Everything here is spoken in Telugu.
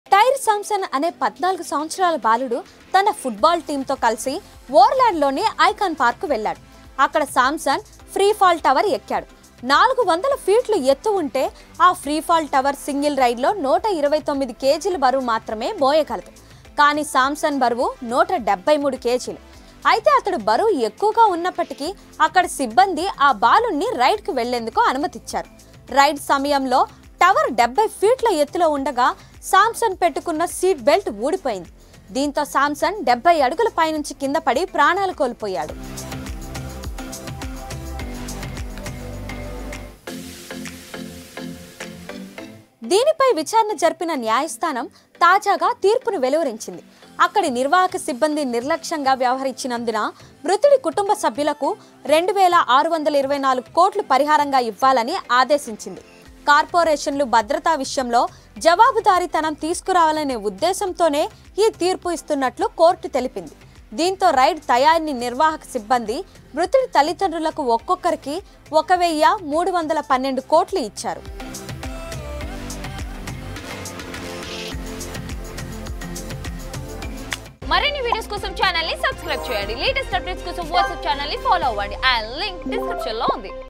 టైర్ సామ్సన్ అనే పద్నాలుగు సంవత్సరాల బాలుడు తన ఫుట్బాల్ టీంతో కలిసి ఓర్లాండ్లోని ఐకాన్ పార్క్ వెళ్ళాడు అక్కడ సామ్సన్ ఫ్రీ ఫాల్ టవర్ ఎక్కాడు నాలుగు వందల ఫీట్లు ఎత్తు ఉంటే ఆ ఫ్రీ ఫాల్ టవర్ సింగిల్ రైడ్లో నూట ఇరవై తొమ్మిది కేజీల బరువు మాత్రమే మోయగలదు కానీ సామ్సన్ బరువు నూట డెబ్బై మూడు కేజీలు అయితే అతడు బరువు ఎక్కువగా ఉన్నప్పటికీ అక్కడ సిబ్బంది ఆ బాలుణ్ణి రైడ్కి వెళ్లేందుకు అనుమతిచ్చారు రైడ్ సమయంలో టవర్ డెబ్బై ఫీట్ల ఎత్తులో ఉండగా సామ్సన్ పెట్టుకున్న సీట్ బెల్ట్ ఊడిపోయింది దీంతో సామ్సన్ డెబ్బై అడుగుల పైనుంచి కింద పడి ప్రాణాలు కోల్పోయాడు దీనిపై విచారణ జరిపిన న్యాయస్థానం తాజాగా తీర్పును వెలువరించింది అక్కడి నిర్వాహక సిబ్బంది నిర్లక్ష్యంగా వ్యవహరించినందున మృతుడి కుటుంబ సభ్యులకు రెండు వేల ఆరు వందల ఇరవై నాలుగు కోట్లు పరిహారంగా ఇవ్వాలని ఆదేశించింది కార్పొరేషన్లు భద్రతా విషయంలో జవాబుదారీతనం తీసుకురావాలనే ఉద్దేశంతోనే ఈ తీర్పు ఇస్తున్నట్లు కోర్టు తెలిపింది దీంతో రైడ్ తయారీ నిర్వాహక సిబ్బంది మృతుడి తల్లిదండ్రులకు ఒక్కొక్కరికి ఒక వెయ్యి మూడు వందల పన్నెండు కోట్లు ఇచ్చారు మరిన్ని వీడియోస్ కోసం ఛానల్ ని సబ్స్క్రైబ్ చేయండి లేటెస్ట్ అప్డేట్స్ కోసం వాట్సాప్ ఛానల్ ని ఫాలో అవ్వండి అండ్ లింక్ డిస్క్రిప్షన్ లో ఉంది